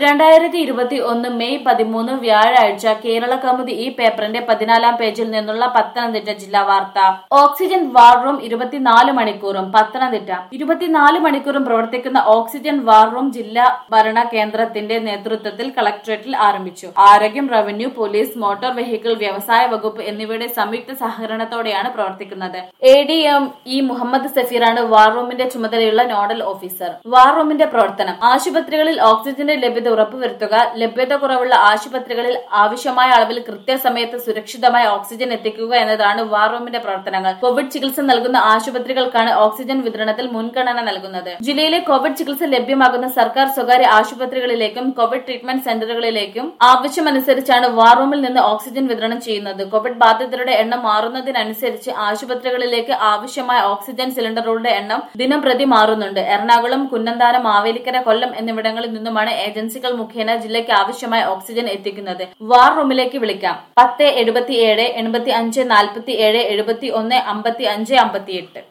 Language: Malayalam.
രണ്ടായിരത്തി ഇരുപത്തി ഒന്ന് മെയ് പതിമൂന്ന് വ്യാഴാഴ്ച കേരള കൗമുദി ഈ പേപ്പറിന്റെ പതിനാലാം പേജിൽ നിന്നുള്ള പത്തനംതിട്ട ജില്ലാ വാർത്ത ഓക്സിജൻ വാർ റൂം ഇരുപത്തിനാല് മണിക്കൂറും പത്തനംതിട്ട ഇരുപത്തിനാല് മണിക്കൂറും പ്രവർത്തിക്കുന്ന ഓക്സിജൻ വാർ റൂം ജില്ലാ ഭരണ കേന്ദ്രത്തിന്റെ നേതൃത്വത്തിൽ കളക്ടറേറ്റിൽ ആരംഭിച്ചു ആരോഗ്യം റവന്യൂ പോലീസ് മോട്ടോർ വെഹിക്കിൾ വ്യവസായ വകുപ്പ് എന്നിവയുടെ സംയുക്ത സഹകരണത്തോടെയാണ് പ്രവർത്തിക്കുന്നത് A D M E Muhammad സഫീറാണ് വാർ റൂമിന്റെ ചുമതലയുള്ള നോഡൽ ഓഫീസർ വാർ റൂമിന്റെ പ്രവർത്തനം ആശുപത്രികളിൽ ഓക്സിജന്റെ ലഭ്യത ഉറപ്പുവരുത്തുക ലഭ്യത കുറവുള്ള ആശുപത്രികളിൽ ആവശ്യമായ അളവിൽ കൃത്യസമയത്ത് സുരക്ഷിതമായ ഓക്സിജൻ എത്തിക്കുക എന്നതാണ് വാർ റൂമിന്റെ പ്രവർത്തനങ്ങൾ കോവിഡ് ചികിത്സ നൽകുന്ന ആശുപത്രികൾക്കാണ് ഓക്സിജൻ വിതരണത്തിൽ മുൻഗണന നൽകുന്നത് ജില്ലയിലെ കോവിഡ് ചികിത്സ ലഭ്യമാകുന്ന സർക്കാർ സ്വകാര്യ ആശുപത്രികളിലേക്കും കോവിഡ് ട്രീറ്റ്മെന്റ് സെന്ററുകളിലേക്കും ആവശ്യമനുസരിച്ചാണ് വാർ റൂമിൽ നിന്ന് ഓക്സിജൻ വിതരണം ചെയ്യുന്നത് കോവിഡ് ബാധിതരുടെ എണ്ണം മാറുന്നതിനനുസരിച്ച് ആശുപത്രികളിലേക്ക് ആവശ്യമായ ഓക്സിജൻ സിലിണ്ടറുകളുടെ എണ്ണം ദിനം പ്രതി മാറുന്നുണ്ട് എറണാകുളം കുന്നന്താനം മാവേലിക്കര കൊല്ലം എന്നിവിടങ്ങളിൽ നിന്നുമാണ് ഏജൻസികൾ മുഖേന ജില്ലയ്ക്ക് ആവശ്യമായ ഓക്സിജൻ എത്തിക്കുന്നത് വാർ റൂമിലേക്ക് വിളിക്കാം പത്ത് എഴുപത്തി ഏഴ് എൺപത്തി അഞ്ച് നാൽപ്പത്തി ഏഴ് എഴുപത്തി ഒന്ന് അമ്പത്തി അഞ്ച് അമ്പത്തി എട്ട്